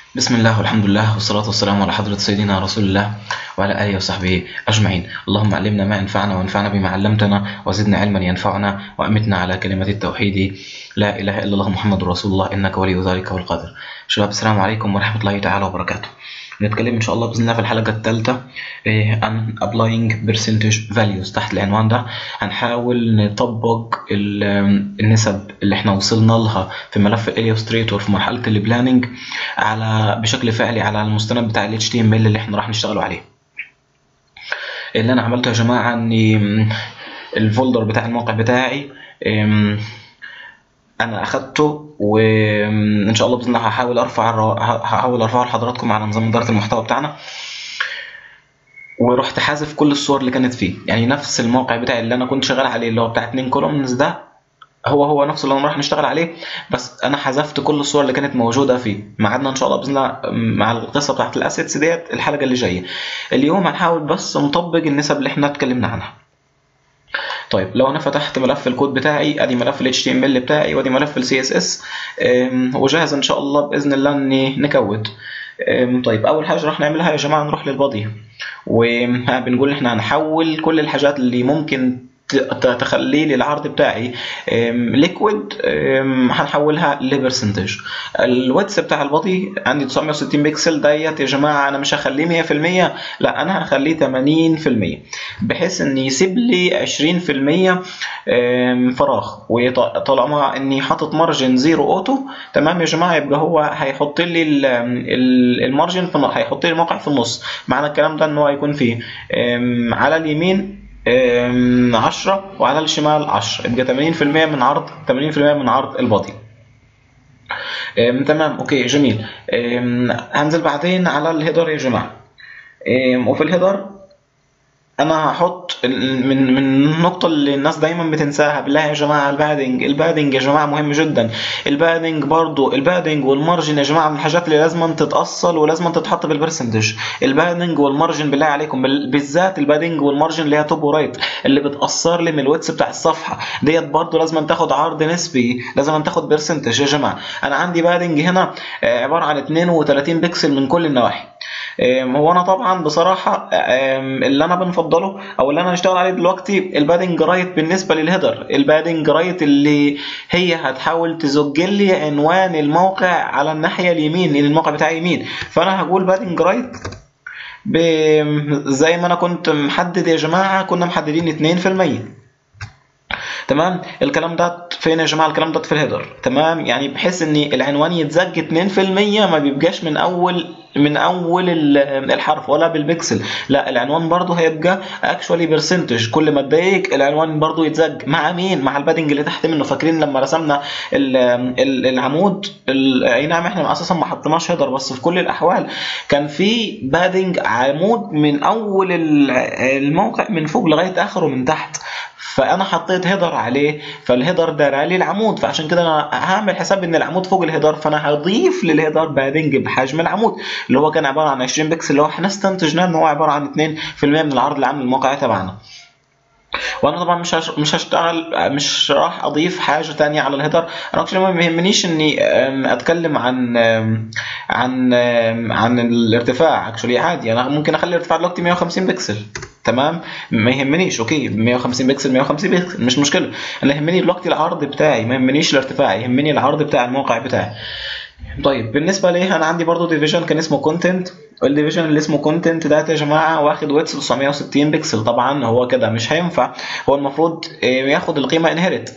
بسم الله والحمد لله والصلاة والسلام على حضرة سيدنا رسول الله وعلى آله وصحبه أجمعين اللهم علمنا ما ينفعنا وانفعنا بما علمتنا وزدنا علما ينفعنا وأمتنا على كلمة التوحيد لا إله إلا الله محمد رسول الله إنك ولي ذلك والقادر شباب السلام عليكم ورحمة الله تعالى وبركاته نتكلم إن شاء الله بإذن الله في الحلقة الثالثة إيه، عن applying percentage values تحت العنوان ده هنحاول نطبق ال- النسب اللي احنا وصلنا لها في ملف الاليوستريتور في مرحلة البلاننج على بشكل فعلي على المستند بتاع ال HTML اللي احنا راح نشتغلوا عليه اللي انا عملته يا جماعة اني الفولدر بتاع الموقع بتاعي ام، انا اخدته وان شاء الله باذن الله هحاول ارفع هحاول ارفعه لحضراتكم على نظام اداره المحتوى بتاعنا ورحت حذف كل الصور اللي كانت فيه يعني نفس الموقع بتاعي اللي انا كنت شغال عليه اللي هو بتاع اتنين كولومنز ده هو هو نفسه اللي انا راح نشتغل عليه بس انا حذفت كل الصور اللي كانت موجوده فيه ميعادنا ان شاء الله باذن الله مع القصه بتاعت الاسيتس ديت الحلقه اللي جايه اليوم هنحاول بس نطبق النسب اللي احنا اتكلمنا عنها طيب لو انا فتحت ملف الكود بتاعي ادي ملف ال HTML بتاعي وادي ملف ال CSS أم، وجاهز ان شاء الله باذن الله اني نكود أم، طيب اول حاجه راح نعملها يا جماعه نروح للبادي وبنقول احنا هنحول كل الحاجات اللي ممكن ت- ت- تخلي لي العرض بتاعي ليكويد هنحولها لبرسنتج الواتس بتاع البادي عندي 960 بكسل ديت يا جماعه انا مش هخليه 100% لا انا هخليه 80% بحيث ان يسيب لي 20% آم، فراغ وطالما اني حاطط مارجن زيرو اوتو تمام يا جماعه يبقى هو هيحط لي ال- ال- المارجن في النص هيحط لي الموقع في النص معنى الكلام ده ان هو هيكون فيه آم، على اليمين آم، 10 وعلى الشمال 10 يبقى 80% من عرض 80% من عرض البادي آم، تمام اوكي جميل آم، هنزل بعدين على الهيدر يا جماعه آم، وفي الهيدر انا هحط ال- من من النقطه اللي الناس دايما بتنساها بالله يا جماعه البادنج البادنج يا جماعه مهم جدا البادنج برضو البادنج والمارجن يا جماعه من الحاجات اللي لازم تتاصل ولازم تتحط بالبرسنتج البادنج والمارجن بالله عليكم بال- بالذات البادنج والمارجن اللي هي توب ورايت اللي بتاثر لي من الويتس بتاع الصفحه ديت برضو لازم تاخد عرض نسبي لازم تاخد برسنتج يا جماعه انا عندي بادنج هنا آه، عباره عن 32 بكسل من كل النواحي آم، هو انا طبعا بصراحه آم، اللي انا بنفضله او اللي انا هشتغل عليه دلوقتي البادنج رايت بالنسبه للهيدر البادنج رايت اللي هي هتحاول تزج لي عنوان الموقع على الناحيه اليمين لان الموقع بتاعي يمين فانا هقول بادنج رايت ب... زي ما انا كنت محدد يا جماعه كنا محددين 2% تمام الكلام ده فين يا جماعه الكلام ده في الهيدر تمام يعني بحيث ان العنوان يتزج 2% ما بيبقاش من اول من اول ال- الحرف ولا بالبكسل لا العنوان برضو هيبقى اكشوالي برسنتج كل ما تضايق العنوان برضو يتزج مع مين مع البادنج اللي تحت منه فاكرين لما رسمنا ال- ال- العمود ال- اي نعم احنا اساسا ما حطيناش هيدر بس في كل الاحوال كان في بادنج عمود من اول ال- الموقع من فوق لغايه اخره من تحت فانا حطيت هيدر عليه فالهيدر دار لي العمود فعشان كده انا هعمل حساب ان العمود فوق الهيدر فانا هضيف للهيدر بادنج بحجم العمود اللي هو كان عباره عن 20 بكسل اللي هو احنا استنتجناه ان هو عباره عن 2% من العرض العام للموقع تبعنا وانا طبعا مش هش... مش هشتغل مش راح اضيف حاجه تانية على الهيدر انا اكشلي ما بيهمنيش اني أم، اتكلم عن أم، عن أم، عن الارتفاع اكشلي عادي انا ممكن اخلي الارتفاع دلوقتي 150 بكسل تمام ما يهمنيش اوكي 150 بكسل 150 بكسل مش مشكله انا يهمني دلوقتي العرض بتاعي ما يهمنيش الارتفاع يهمني العرض بتاع الموقع بتاعي طيب بالنسبه ليه انا عندي برضو ديفيجن كان اسمه كونتنت الديفيجن اللي اسمه كونتنت ده يا جماعه واخد ويتس 960 بكسل طبعا هو كده مش هينفع هو المفروض آه، ياخد القيمه انهيرت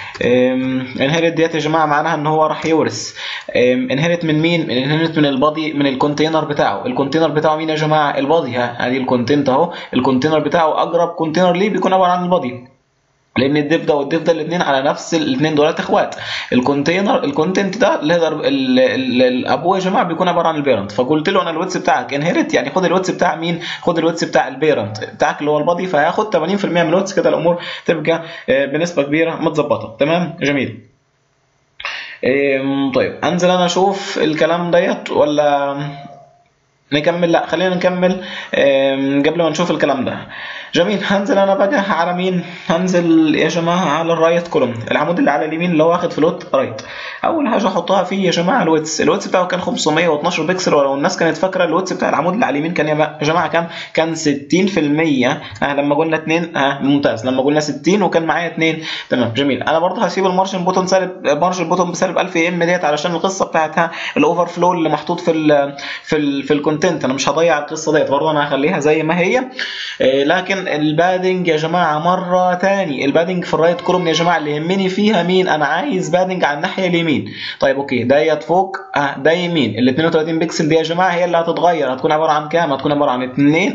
انهيرت ديت يا جماعه معناها ان هو راح يورث انهيرت من مين انهيرت من البادي من الكونتينر بتاعه الكونتينر بتاعه مين يا جماعه البادي ها ادي الكونتنت اهو الكونتينر بتاعه اقرب كونتينر ليه بيكون عباره عن البادي لان الديف ده والديف ده الاثنين على نفس الاثنين دولت اخوات الكونتينر الكونتنت ده الهيدر ال- ال- الابوه يا جماعه بيكون عباره عن البيرنت فقلت له انا الويتس بتاعك انهيرت يعني خد الويتس بتاع مين خد الويتس بتاع البيرنت بتاعك اللي هو البادي فهياخد 80% من الويتس كده الامور تبقى آه، بنسبه كبيره متظبطه تمام جميل إيه، طيب انزل انا اشوف الكلام ديت ولا نكمل لا خلينا نكمل آم، قبل ما نشوف الكلام ده جميل هنزل انا بقى على مين هنزل يا جماعه على الرايت كولوم العمود اللي على اليمين اللي هو واخد فلوت رايت اول حاجه احطها فيه يا جماعه الويتس الويتس بتاعه كان 512 بكسل ولو الناس كانت فاكره الويتس بتاع العمود اللي على اليمين كان يا جماعه كام كان 60% آه لما قلنا 2 آه ممتاز لما قلنا 60 وكان معايا 2 تمام جميل انا برضه هسيب المارجن بوتون سالب مارجن بوتون بسالب 1000 ام ديت علشان القصه بتاعتها الاوفر فلو اللي محطوط في ال في ال في الكونتنت انا مش هضيع القصه ديت برضه انا هخليها زي ما هي آه لكن البادنج يا جماعه مره تاني البادنج في الرايت كولوم يا جماعه اللي يهمني فيها مين انا عايز بادنج على الناحيه اليمين طيب اوكي ديت فوق اه ده يمين ال 32 بكسل دي يا جماعه هي اللي هتتغير هتكون عباره عن كام هتكون عباره عن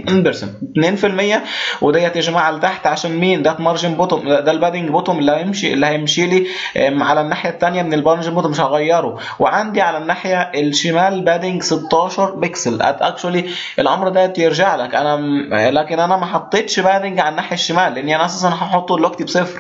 2 2% وديت يا جماعه لتحت عشان مين ده مارجن بوتوم ده البادنج بوتوم اللي هيمشي اللي هيمشي لي آم، على الناحيه الثانيه من المارجن بوتوم مش هغيره وعندي على الناحيه الشمال بادنج 16 بكسل اكشولي الامر ده يرجع لك انا م- لكن انا ما حطيتش بادنج على الناحيه الشمال لاني انا اساسا هحطه دلوقتي بصفر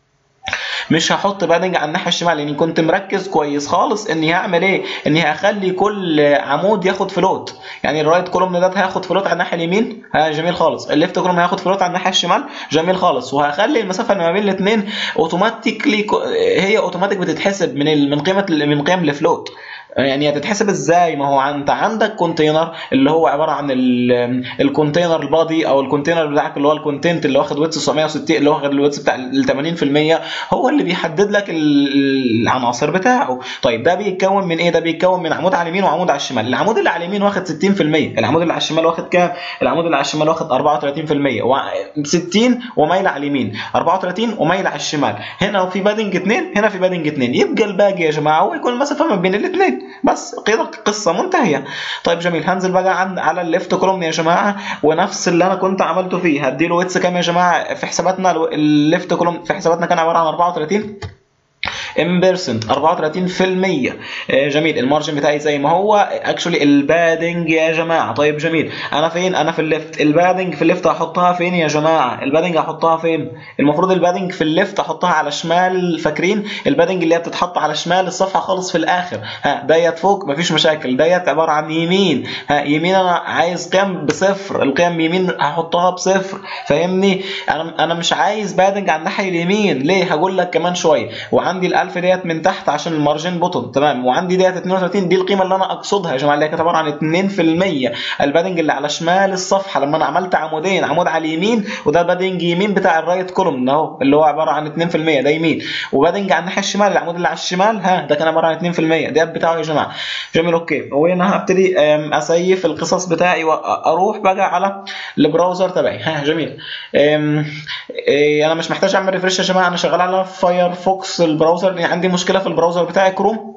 مش هحط بادنج على الناحيه الشمال لاني كنت مركز كويس خالص اني هعمل ايه اني هخلي كل عمود ياخد فلوت يعني الرايت كولوم ده هياخد فلوت على الناحيه اليمين ها جميل خالص الليفت كولوم هياخد فلوت على الناحيه الشمال جميل خالص وهخلي المسافه اللي ما بين الاثنين اوتوماتيكلي هي اوتوماتيك بتتحسب من ال- من قيمه ال- من قيم الفلوت يعني هتتحسب ازاي ما هو انت عندك كونتينر اللي هو عباره عن ال- الكونتينر البادي او الكونتينر بتاعك اللي هو الكونتنت اللي واخد ويتس 960 اللي واخد الويتس بتاع ال 80% هو اللي بيحدد لك ال- العناصر بتاعه طيب ده بيتكون من ايه ده بيتكون من عمود على اليمين وعمود على الشمال العمود اللي على اليمين واخد 60% العمود اللي على الشمال واخد كام العمود اللي على الشمال واخد 34% و 60 ومايل على اليمين 34 ومايل على الشمال هنا في بادنج 2 هنا في بادنج 2 يبقى الباقي يا جماعه هو يكون المسافه ما بين الاثنين بس كده قصه منتهيه طيب جميل هنزل بقى عند على الليفت كولوم يا جماعه ونفس اللي انا كنت عملته فيه هديله ويتس كام يا جماعه في حساباتنا الليفت كولوم في حساباتنا كان عباره عن 34 امبرسنت 34% آه، جميل المارجن بتاعي زي ما هو اكشولي البادنج يا جماعه طيب جميل انا فين انا في الليفت البادنج في الليفت هحطها فين يا جماعه البادنج هحطها فين المفروض البادنج في الليفت احطها على شمال فاكرين البادنج اللي هي بتتحط على شمال الصفحه خالص في الاخر ها ديت فوق مفيش مشاكل ديت عباره عن يمين ها يمين انا عايز قيم بصفر القيم يمين هحطها بصفر فاهمني انا انا مش عايز بادنج على الناحيه اليمين ليه هقول لك كمان شويه وعندي ال1000 ديت من تحت عشان المارجن بوتون تمام وعندي ديت 32 دي القيمه اللي انا اقصدها يا جماعه اللي هي كانت عباره عن 2% البادنج اللي على شمال الصفحه لما انا عملت عمودين عمود على اليمين وده بادنج يمين بتاع الرايت كولوم اهو اللي هو عباره عن 2% ده يمين وبادنج على الناحيه الشمال العمود اللي على الشمال ها ده كان عباره عن 2% ده بتاعه يا جماعه جميل اوكي وهنا هبتدي أم، اسيف القصص بتاعي واروح بقى على البراوزر تبعي ها جميل أم، إيه، انا مش محتاج اعمل ريفرش يا جماعه انا شغال على فايرفوكس البراوزر لأن عندي مشكله في البراوزر بتاعي كروم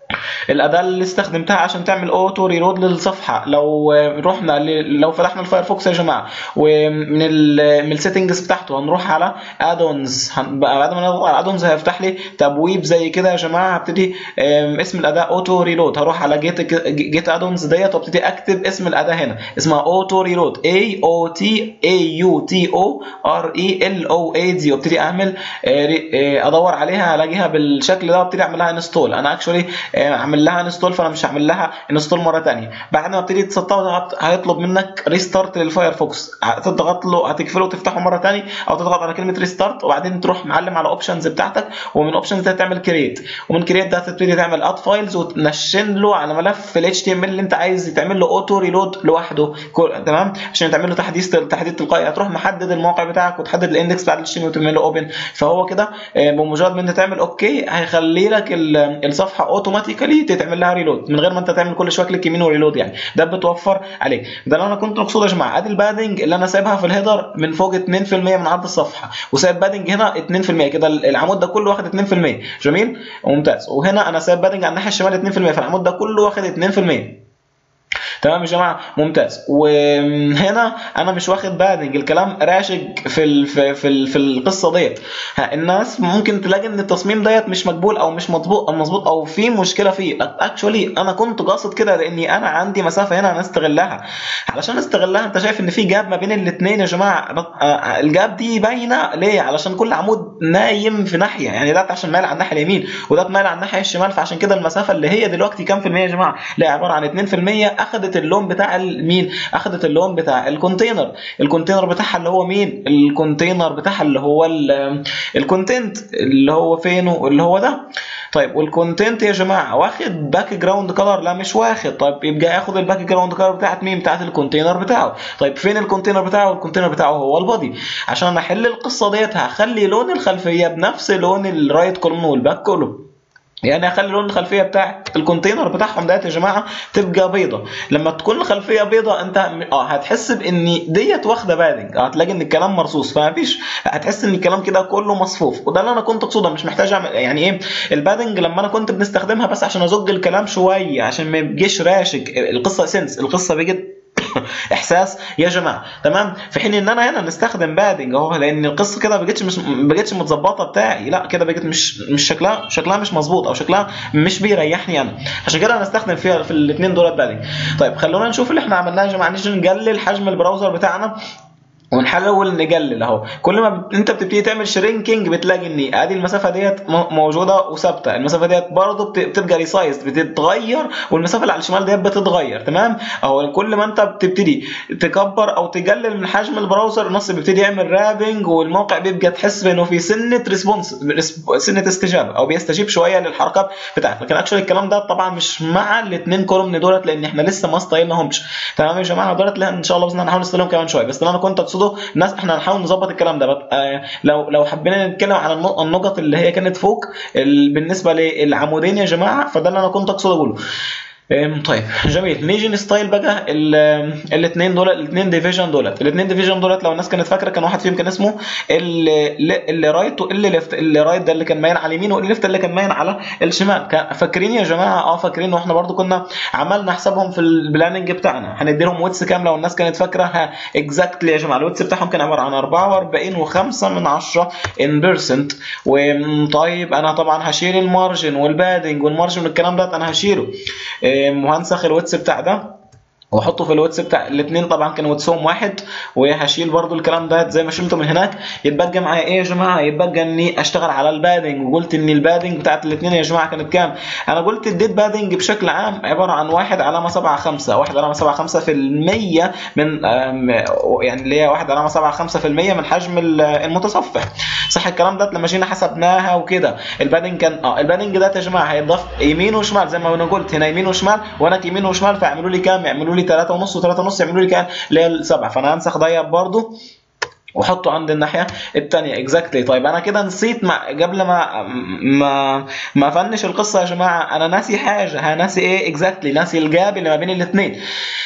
الاداه اللي استخدمتها عشان تعمل اوتو ريلود للصفحه لو رحنا ل- لو فتحنا الفايرفوكس يا جماعه ومن ال من السيتنجز بتاعته هنروح على ادونز بعد ما نضغط على ادونز هيفتح لي تبويب زي كده يا جماعه هبتدي أم، اسم الاداه اوتو ريلود هروح على جيت جيت ادونز ديت وابتدي اكتب اسم الاداه هنا اسمها اوتو ريلود اي او تي اي يو تي او ار اي ال او اي دي وابتدي اعمل آه، ري- آه، ادور عليها الاقيها بالشكل ده وابتدي اعمل لها انستول انا اكشولي اعمل لها انستول فانا مش هعمل لها انستول مره ثانيه بعد ما ابتدي تسطبها هيطلب منك ريستارت للفايرفوكس هتضغط له هتقفله وتفتحه مره ثانيه او تضغط على كلمه ريستارت وبعدين تروح معلم على اوبشنز بتاعتك ومن اوبشنز ده تعمل كرييت ومن كرييت ده هتبتدي تعمل اد فايلز وتنشن له على ملف ال HTML اللي انت عايز تعمل له اوتو ريلود لوحده كل- تمام عشان تعمل له تحديث تحديث تلقائي هتروح محدد الموقع بتاعك وتحدد الاندكس بتاع ال HTML وتعمل له اوبن فهو كده آه، بمجرد ما انت تعمل اوكي هيخلي لك ال- الصفحه اوتوماتيكالي تتعمل لها ريلود من غير ما انت تعمل كل شويه كليك يمين وريلود يعني ده بتوفر عليك ده اللي انا كنت مقصود يا جماعه ادي البادنج اللي انا سايبها في الهيدر من فوق 2% من عرض الصفحه وسايب بادنج هنا 2% كده العمود ده كله واخد 2% جميل ممتاز وهنا انا سايب بادنج على الناحيه الشمال 2% فالعمود ده كله واخد 2% تمام يا جماعه ممتاز وهنا انا مش واخد بادنج الكلام راشق في ال في في, ال في القصه ديت ها، الناس ممكن تلاقي ان التصميم ديت مش مقبول او مش مظبوط او مظبوط او في مشكله فيه اكشولي انا كنت قاصد كده لاني انا عندي مسافه هنا انا استغلها علشان استغلها انت شايف ان في جاب ما بين الاثنين يا جماعه آه، الجاب دي باينه ليه علشان كل عمود نايم في ناحيه يعني ده عشان مايل على الناحيه اليمين وده مايل على الناحيه الشمال فعشان كده المسافه اللي هي دلوقتي كام في الميه يا جماعه لا عباره عن 2% اخذت اللون بتاع مين اخذت اللون بتاع الكونتينر الكونتينر بتاعها اللي هو مين الكونتينر بتاعها اللي هو الكونتنت اللي هو فينه اللي هو ده طيب والكونتنت يا جماعه واخد باك جراوند كلر لا مش واخد طيب يبقى ياخد الباك جراوند كلر بتاعت مين بتاعت الكونتينر بتاعه طيب فين الكونتينر بتاعه الكونتينر بتاعه هو البادي عشان احل القصه ديت هخلي لون الخلفيه بنفس لون الرايت كولوم والباك كولوم يعني اخلي لون الخلفيه بتاع الكونتينر بتاعهم ديت يا جماعه تبقى بيضه لما تكون الخلفيه بيضه انت اه هتحس بان ديت واخده بادنج هتلاقي ان الكلام مرصوص فما فيش هتحس ان الكلام كده كله مصفوف وده اللي انا كنت اقصده مش محتاج اعمل يعني ايه البادنج لما انا كنت بنستخدمها بس عشان ازج الكلام شويه عشان ما يبقاش راشق القصه سنس القصه بقت احساس يا جماعه تمام في حين ان انا هنا نستخدم بادنج اهو لان القصه كده بقتش مش بقتش متظبطه بتاعي لا كده بقت مش مش شكلها شكلها مش مظبوط او شكلها مش بيريحني انا عشان كده هنستخدم فيها في الاثنين دولت بادنج طيب خلونا نشوف اللي احنا عملناه يا جماعه نيجي نقلل حجم البراوزر بتاعنا ونحاول نقلل اهو كل ما ب... انت بتبتدي تعمل شرينكينج بتلاقي ان ادي المسافه ديت موجوده وثابته المسافه ديت برضه بت... بتبقى ريسايز بتتغير والمسافه اللي على الشمال ديت بتتغير تمام اهو كل ما انت بتبتدي تكبر او تقلل من حجم البراوزر النص بيبتدي يعمل رابنج والموقع بيبقى تحس انه في سنه ريسبونس سنه استجابه او بيستجيب شويه للحركات بتاعتك لكن اكشولي الكلام ده طبعا مش مع الاثنين كولومن دولت لان احنا لسه ما ستايلناهمش تمام يا جماعه دولت ان شاء الله باذن الله هنحاول نستلهم كمان شويه بس انا كنت اقصده الناس احنا هنحاول نظبط الكلام ده آه لو لو حبينا نتكلم عن النقط اللي هي كانت فوق بالنسبه للعمودين يا جماعه فده اللي انا كنت اقصد اقوله طيب جميل نيجي نستايل بقى الاثنين دول الاثنين ديفيجن دولت الاثنين ديفيجن دولت لو الناس كانت فاكره كان واحد فيهم كان اسمه اللي رايت واللي ليفت اللي رايت ده اللي كان مايل على اليمين واللي ليفت اللي كان مايل على الشمال فاكرين يا جماعه اه فاكرين واحنا برضو كنا عملنا حسابهم في البلاننج بتاعنا هندي لهم ويتس كام لو الناس كانت فاكره اكزاكتلي يا جماعه الويتس بتاعهم كان عباره عن 44 و5 من 10 ان بيرسنت وطيب انا طبعا هشيل المارجن والبادنج والمارجن والكلام ده انا هشيله وهنسخ الواتس بتاع ده واحطه في الواتس بتاع الاثنين طبعا كان واتسهم واحد وهشيل برضو الكلام ده زي ما شلته من هناك يتبقى معايا ايه يا جماعه يتبقى اني اشتغل على البادنج وقلت ان البادنج بتاعت الاثنين يا جماعه كانت كام انا قلت اديت بادنج بشكل عام عباره عن واحد علامه 7 5 واحد علامه 7 5 في المية من يعني اللي هي واحد علامه 7 5 في المية من حجم المتصفح صح الكلام ده لما جينا حسبناها وكده البادنج كان اه البادنج ده يا جماعه هيتضاف يمين وشمال زي ما انا قلت هنا يمين وشمال وانا يمين وشمال فيعملوا لي كام يعملوا لي 3 ونص و3 ونص يعملوا لي كام اللي هي السبعه فانا هنسخ ده برضو واحطه عند الناحيه الثانيه اكزاكتلي طيب انا كده نسيت مع قبل ما ما ما افنش القصه يا جماعه انا ناسي حاجه ها ناسي ايه اكزاكتلي ناسي الجاب اللي ما بين الاثنين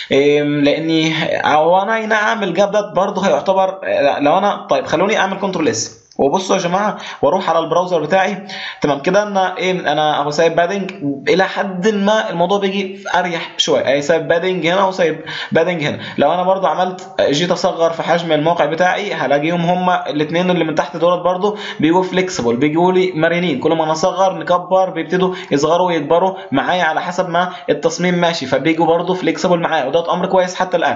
لاني او انا نعم الجاب ده برضه هيعتبر لو انا طيب خلوني اعمل كنترول اس وبصوا يا جماعه واروح على البراوزر بتاعي تمام كده انا ايه انا اهو سايب بادنج الى حد ما الموضوع بيجي اريح شويه اي سايب بادنج هنا وسايب بادنج هنا لو انا برضو عملت جيت اصغر في حجم الموقع بتاعي هلاقيهم هما الاثنين اللي من تحت دولت برضو بيجوا فليكسبل بيجوا لي مرنين كل ما نصغر نكبر بيبتدوا يصغروا ويكبروا معايا على حسب ما التصميم ماشي فبيجوا برضو فليكسبل معايا وده امر كويس حتى الان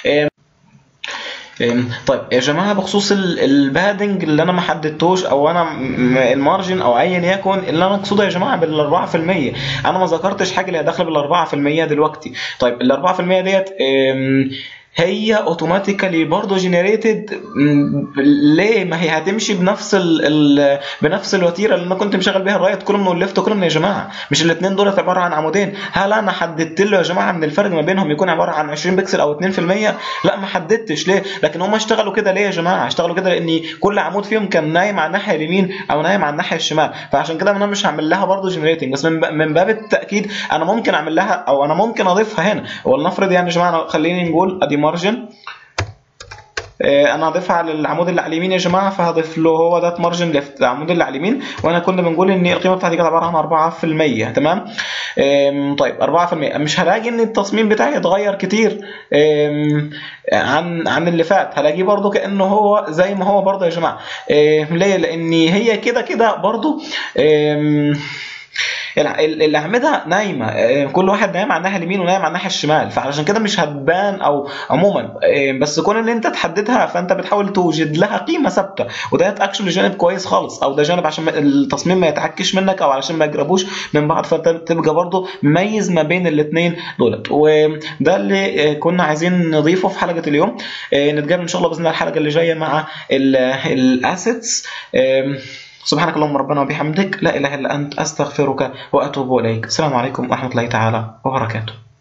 طيب يا جماعه بخصوص البادنج اللي انا ما حددتوش او انا المارجن او ايا يكن اللي انا اقصده يا جماعه بال 4% انا ما ذكرتش حاجه اللي هي داخله بال 4% دلوقتي طيب ال 4% ديت هي اوتوماتيكالي برضه جنريتد ليه ما هي هتمشي بنفس ال ال بنفس الوتيره اللي انا كنت مشغل بيها الرايت كولوم والليفت كولوم يا جماعه مش الاثنين دول عباره عن عمودين هل انا حددت له يا جماعه ان الفرق ما بينهم يكون عباره عن 20 بكسل او 2% لا ما حددتش ليه لكن هم اشتغلوا كده ليه يا جماعه اشتغلوا كده لان كل عمود فيهم كان نايم على الناحيه اليمين او نايم على الناحيه الشمال فعشان كده انا مش هعمل لها برضه جنريتنج بس من, من باب التاكيد انا ممكن اعمل لها او انا ممكن اضيفها هنا ولنفرض يعني يا جماعه خليني نقول ادي مارجن انا هضيفها على العمود اللي على اليمين يا جماعه فهضيف له هو ده مارجن ليفت العمود اللي على اليمين وانا كنا بنقول ان القيمه بتاعتي كانت عباره عن 4% تمام طيب 4% مش هلاقي ان التصميم بتاعي اتغير كتير عن عن اللي فات هلاقيه برده كانه هو زي ما هو برده يا جماعه ليه لان هي كده كده برده الع- ال- الاعمده نايمه آه، كل واحد نايم على الناحيه اليمين ونايم على الناحيه الشمال فعلشان كده مش هتبان او عموما آه، بس كون ان انت تحددها فانت بتحاول توجد لها قيمه ثابته وده اكشولي جانب كويس خالص او ده جانب عشان ما- التصميم ما يتعكش منك او علشان ما يجربوش من بعض فانت تبقى برضو مميز ما بين الاثنين دولت وده اللي آه، كنا عايزين نضيفه في حلقه اليوم آه، نتقابل ان شاء الله باذن الله الحلقه اللي جايه مع الاسيتس سبحانك اللهم ربنا وبحمدك لا اله الا انت استغفرك واتوب اليك السلام عليكم ورحمه الله تعالى وبركاته